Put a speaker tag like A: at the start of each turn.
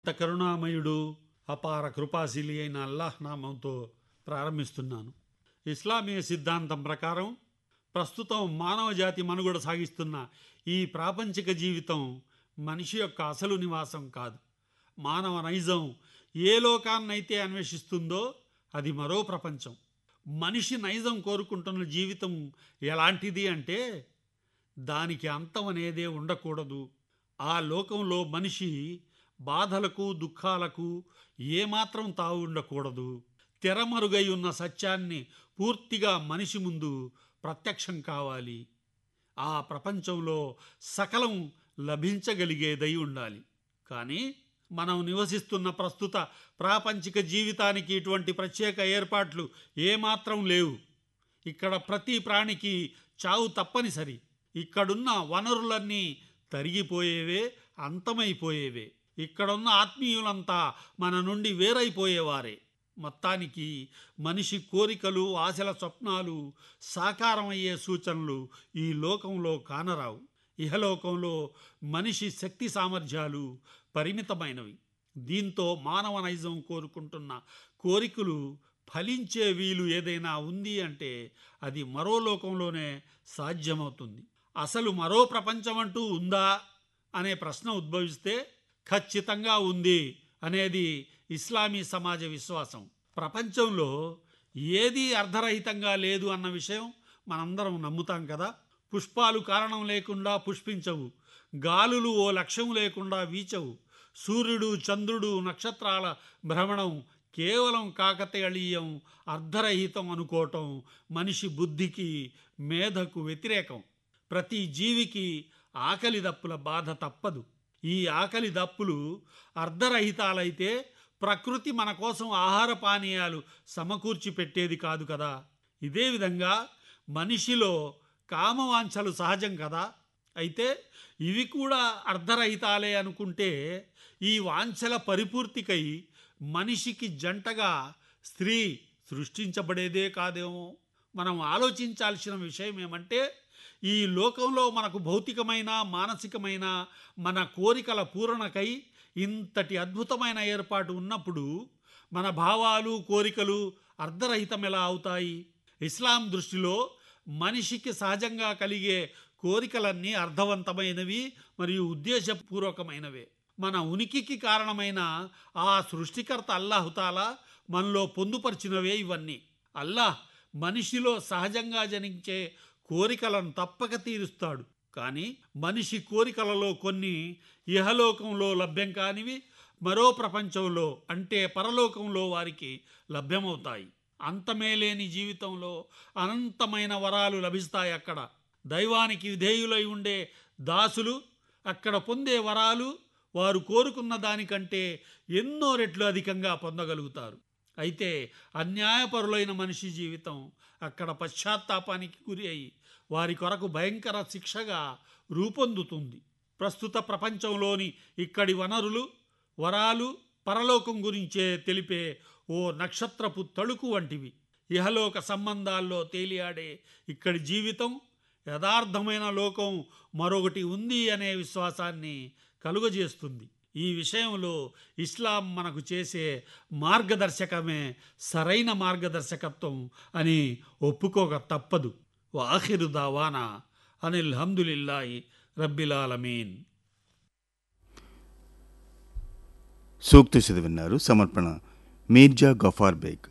A: అంత కరుణామయుడు అపార కృపాశీలి అయిన అల్లాహ్ నామంతో ప్రారంభిస్తున్నాను ఇస్లామీయ సిద్ధాంతం ప్రకారం ప్రస్తుతం మానవ జాతి మనుగడ సాగిస్తున్న ఈ ప్రాపంచిక జీవితం మనిషి యొక్క అసలు నివాసం కాదు మానవ నైజం ఏ లోకాన్నైతే అన్వేషిస్తుందో అది మరో ప్రపంచం మనిషి నైజం కోరుకుంటున్న జీవితం ఎలాంటిది అంటే దానికి అంతం అనేదే ఉండకూడదు ఆ లోకంలో మనిషి బాధలకు దుఃఖాలకు ఏమాత్రం తావు ఉండకూడదు తెరమరుగై ఉన్న సత్యాన్ని పూర్తిగా మనిషి ముందు ప్రత్యక్షం కావాలి ఆ ప్రపంచంలో సకలం లభించగలిగేదై ఉండాలి కానీ మనం నివసిస్తున్న ప్రస్తుత ప్రాపంచిక జీవితానికి ఇటువంటి ప్రత్యేక ఏర్పాట్లు ఏమాత్రం లేవు ఇక్కడ ప్రతి ప్రాణికి చావు తప్పనిసరి ఇక్కడున్న వనరులన్నీ తరిగిపోయేవే అంతమైపోయేవే ఇక్కడున్న ఆత్మీయులంతా మన నుండి వేరైపోయేవారే మొత్తానికి మనిషి కోరికలు ఆశల స్వప్నాలు సాకారమయ్యే సూచనలు ఈ లోకంలో కానరావు ఇహలోకంలో మనిషి శక్తి సామర్థ్యాలు పరిమితమైనవి దీంతో మానవ నైజం కోరుకుంటున్న కోరికలు ఫలించే వీలు ఏదైనా ఉంది అంటే అది మరో లోకంలోనే సాధ్యమవుతుంది అసలు మరో ప్రపంచం అంటూ ఉందా అనే ప్రశ్న ఉద్భవిస్తే ఖచ్చితంగా ఉంది అనేది ఇస్లామీ సమాజ విశ్వాసం ప్రపంచంలో ఏదీ అర్ధరహితంగా లేదు అన్న విషయం మనందరం నమ్ముతాం కదా పుష్పాలు కారణం లేకుండా పుష్పించవు గాలులు ఓ లక్ష్యం లేకుండా వీచవు సూర్యుడు చంద్రుడు నక్షత్రాల భ్రమణం కేవలం కాకతీయళీయం అర్ధరహితం అనుకోవటం మనిషి బుద్ధికి మేధకు వ్యతిరేకం ప్రతి జీవికి ఆకలి దప్పుల బాధ తప్పదు ఈ ఆకలి దప్పులు అర్ధరహితాలైతే ప్రకృతి మన కోసం ఆహార పానీయాలు సమకూర్చి పెట్టేది కాదు కదా ఇదే విధంగా మనిషిలో కామవాంఛలు సహజం కదా అయితే ఇవి కూడా అర్ధరహితాలే అనుకుంటే ఈ వాంఛల పరిపూర్తికై మనిషికి జంటగా స్త్రీ సృష్టించబడేదే కాదేమో మనం ఆలోచించాల్సిన విషయం ఏమంటే ఈ లోకంలో మనకు భౌతికమైన మానసికమైన మన కోరికల పూరణకై ఇంతటి అద్భుతమైన ఏర్పాటు ఉన్నప్పుడు మన భావాలు కోరికలు అర్ధరహితం ఎలా అవుతాయి ఇస్లాం దృష్టిలో మనిషికి సహజంగా కలిగే కోరికలన్నీ అర్థవంతమైనవి మరియు ఉద్దేశపూర్వకమైనవే మన ఉనికికి కారణమైన ఆ సృష్టికర్త అల్లాహుతాలా మనలో పొందుపరిచినవే ఇవన్నీ అల్లాహ్ మనిషిలో సహజంగా జనించే కోరికలను తప్పక తీరుస్తాడు కానీ మనిషి కోరికలలో కొన్ని ఇహలోకంలో లభ్యం కానివి మరో ప్రపంచంలో అంటే పరలోకంలో వారికి లభ్యమవుతాయి అంతమే లేని జీవితంలో అనంతమైన వరాలు లభిస్తాయి అక్కడ దైవానికి విధేయులై ఉండే దాసులు అక్కడ పొందే వరాలు వారు కోరుకున్న దానికంటే ఎన్నో రెట్లు అధికంగా పొందగలుగుతారు అయితే అన్యాయపరులైన మనిషి జీవితం అక్కడ పశ్చాత్తాపానికి గురి అయి వారి కొరకు భయంకర శిక్షగా రూపొందుతుంది ప్రస్తుత ప్రపంచంలోని ఇక్కడి వనరులు వరాలు పరలోకం గురించే తెలిపే ఓ నక్షత్రపు తళుకు వంటివి ఇహలోక సంబంధాల్లో తేలియాడే ఇక్కడి జీవితం యథార్థమైన లోకం మరొకటి ఉంది అనే విశ్వాసాన్ని కలుగజేస్తుంది ఈ విషయంలో ఇస్లాం మనకు చేసే మార్గదర్శకమే సరైన మార్గదర్శకత్వం అని ఒప్పుకోక తప్పదు వాహిరు దావానా అనిల్ హమ్దులిల్లాయి రబ్బిలాలమీన్
B: సూక్తి చదివిన్నారు సమర్పణ మీర్జా గఫార్ బేగ్